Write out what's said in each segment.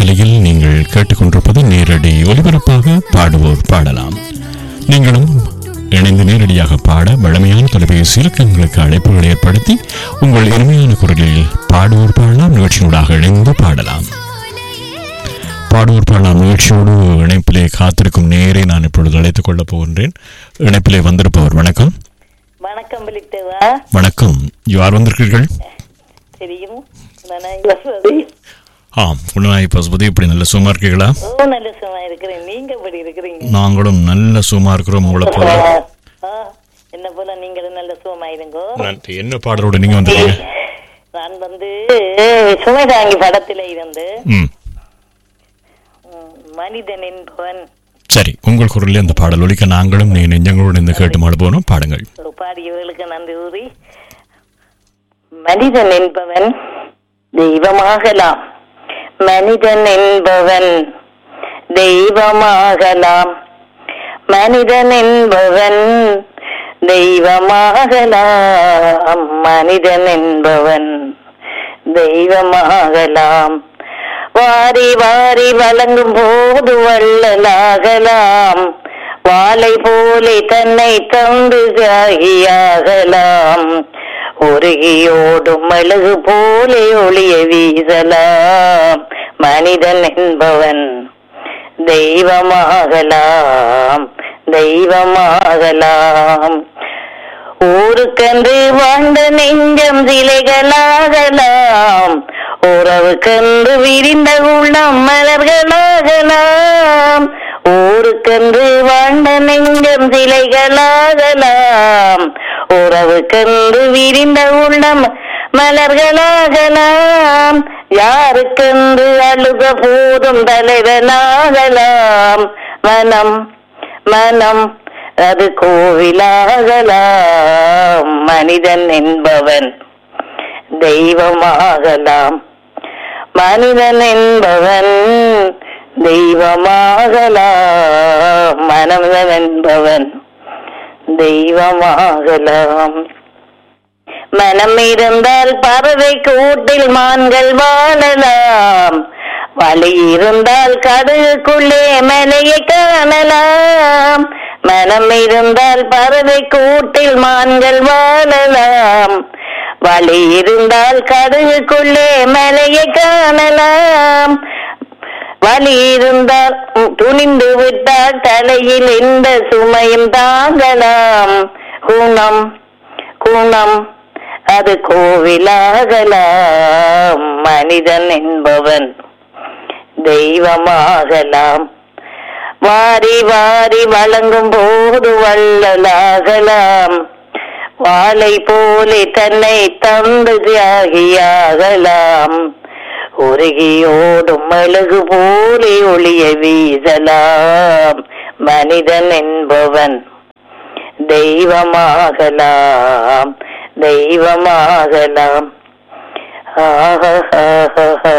காட்டலையில் நீங்கள் கேட்டுக்கொண்டிருப்பது நேரடி ஒலிபரப்பாக பாடுவோர் பாடலாம் நீங்களும் இணைந்து நேரடியாக பாட வழமையான தொலைபேசி இலக்கங்களுக்கு அழைப்புகளை ஏற்படுத்தி உங்கள் இனிமையான குரலில் பாடுவோர் பாடலாம் நிகழ்ச்சியூடாக இணைந்து பாடலாம் பாடுவோர் பாடலாம் நிகழ்ச்சியோடு இணைப்பிலே காத்திருக்கும் நேரை நான் இப்பொழுது அழைத்துக் கொள்ளப் போகின்றேன் இணைப்பிலே வந்திருப்பவர் வணக்கம் வணக்கம் பிலித்தேவா வணக்கம் யார் வந்திருக்கிறீர்கள் தெரியும் நானா வசதி ஆம் புனநாய் பசுபதி இப்படி நல்ல சும்மா இருக்கீங்களா ஓ நல்ல சும்மா இருக்கிறேன் நீங்க எப்படி இருக்கிறீங்க நாங்களும் நல்ல சும்மா இருக்கிறோம் உங்களை போல ஆ, என்ன போல நீங்களும் நல்ல சுகமா இருங்கோ நன்றி என்ன பாடலோட நீங்க வந்திருக்கீங்க நான் வந்து சுமைதாங்கி படத்துல இருந்து ம் ம், மனிதன் என்பவன் சரி உங்கள் குரலில் அந்த பாடல் ஒலிக்க நாங்களும் நீ நெஞ்சங்களோடு இருந்து கேட்டு மாட போனோம் பாடுங்கள் பாடியவர்களுக்கு நன்றி கூறி மனிதன் என்பவன் தெய்வமாகலாம் மனிதன் என்பவன் தெய்வமாகலாம் மனிதன் என்பவன் தெய்வமாகலாம் மனிதன் என்பவன் தெய்வமாகலாம் வாரி வாரி வழங்கும் போது வள்ளலாகலாம் வாளை போலே தன்னை தந்து தியாகியாகலாம் உருகியோடும் மெழுகு போலே ஒளிய வீசலாம் மனிதன் என்பவன் தெய்வமாகலாம் தெய்வமாகலாம் ஊருக்கென்று வாழ்ந்த நெஞ்சம் சிலைகளாகலாம் உறவுக்கென்று விரிந்த உள்ளம் மலர்களாகலாம் ஊருக்கென்று வாழ்ந்த நெஞ்சம் சிலைகளாகலாம் உறவுக்கென்று விரிந்த உள்ளம் மலர்களாகலாம் யாருக்கென்று அழுக போதும் தலைவனாகலாம் மனம் மனம் அது கோவிலாகலாம் மனிதன் என்பவன் தெய்வமாகலாம் மனிதன் என்பவன் தெய்வமாகலாம் மனதன் என்பவன் தெய்வமாகலாம் மனம் இருந்தால் பறவை கூட்டில் மான்கள் வாழலாம் வலி இருந்தால் கடுகுக்குள்ளே மலையை காணலாம் மனம் இருந்தால் பறவை கூட்டில் மான்கள் வாழலாம் வலி இருந்தால் கடுகுக்குள்ளே மலையை காணலாம் வலி இருந்தால் துணிந்து விட்டால் தலையில் எந்த சுமையும் தாங்கலாம் குணம் குணம் அது கோவிலாகலாம் மனிதன் என்பவன் தெய்வமாகலாம் வாரி வாரி வழங்கும் போது வள்ளலாகலாம் வாளை போலே தன்னை தந்து தியாகியாகலாம் உருகியோடும் மெழுகு போலே ஒளிய வீசலாம் மனிதன் என்பவன் தெய்வமாகலாம் தெய்வமாகலாம் ஆஹா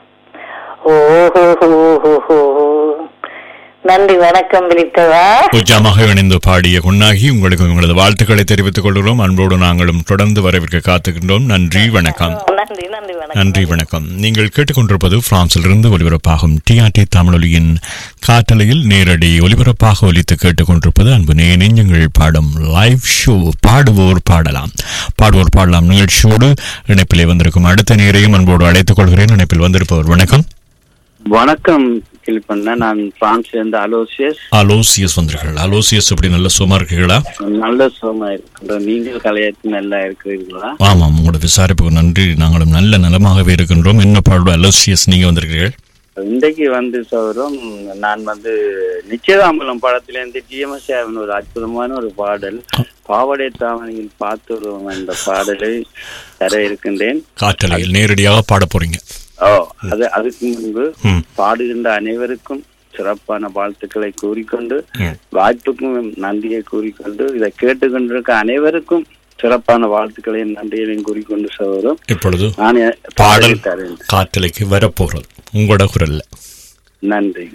ஓஹோ நன்றி வணக்கம் விழித்தவா உற்சாகமாக இணைந்து பாடிய குன்னாகி உங்களுக்கு உங்களது வாழ்த்துக்களை தெரிவித்துக் கொள்கிறோம் அன்போடு நாங்களும் தொடர்ந்து வரவிருக்க காத்துக்கின்றோம் நன்றி வணக்கம் நன்றி நன்றி வணக்கம் நன்றி வணக்கம் நீங்கள் கேட்டுக்கொண்டிருப்பது பிரான்சிலிருந்து ஒலிபரப்பாகும் டிஆர்டி தமிழொலியின் காட்டலையில் நேரடி ஒலிபரப்பாக ஒலித்து கேட்டுக்கொண்டிருப்பது அன்பு நே நெஞ்சங்கள் பாடும் லைவ் ஷோ பாடுவோர் பாடலாம் பாடுவோர் பாடலாம் நிகழ்ச்சியோடு இணைப்பிலே வந்திருக்கும் அடுத்த நேரையும் அன்போடு அழைத்துக் கொள்கிறேன் இணைப்பில் வந்திருப்பவர் வணக்கம் வணக்கம் கிளிப்பண்ண நான் பிரான்ஸ்ல இருந்து அலோசியஸ் அலோசியஸ் வந்திருக்கள் அலோசியஸ் எப்படி நல்ல சும்மா இருக்கீங்களா நல்ல சுகமா இருக்கின்றோம் நீங்கள் கலையத்து நல்லா இருக்கிறீங்களா ஆமாம் உங்களோட விசாரிப்புக்கு நன்றி நாங்களும் நல்ல நலமாகவே இருக்கின்றோம் என்ன பாடு அலோசியஸ் நீங்க வந்திருக்கிறீர்கள் இன்றைக்கு வந்து சௌரம் நான் வந்து நிச்சயதாம்பலம் படத்துல இருந்து டிஎம்எஸ் ஒரு அற்புதமான ஒரு பாடல் பாவடை தாவணியில் பார்த்துருவோம் என்ற பாடலை தர இருக்கின்றேன் காற்றலையில் நேரடியாக பாட போறீங்க ஓ அது அதுக்கு முன்பு ம். பாடுகின்ற அனைவருக்கும் சிறப்பான வாழ்த்துக்களை கூறிக்கொண்டு ம். வாய்ப்புக்கும் நன்றியை கூறிக்கொண்டு இதை கேட்டுக்கொண்டிருக்க அனைவருக்கும் சிறப்பான வாழ்த்துக்களையும் நன்றியையும் கூறிக்கொண்டு சகோதரம் இப்பொழுது நான் பாடல் பாடலை தரேன் காற்றலைக்கு வரப்போறது உங்களோட குரல்ல நன்றி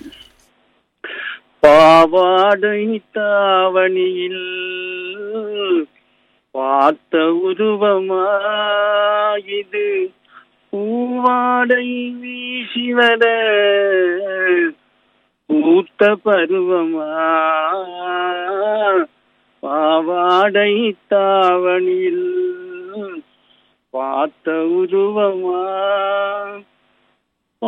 பாவாடை தாவணியில் பார்த்த உருவமா இது பூவாடை வீசி வர பூத்த பருவமா பாவாடை தாவணியில் பார்த்த உருவமா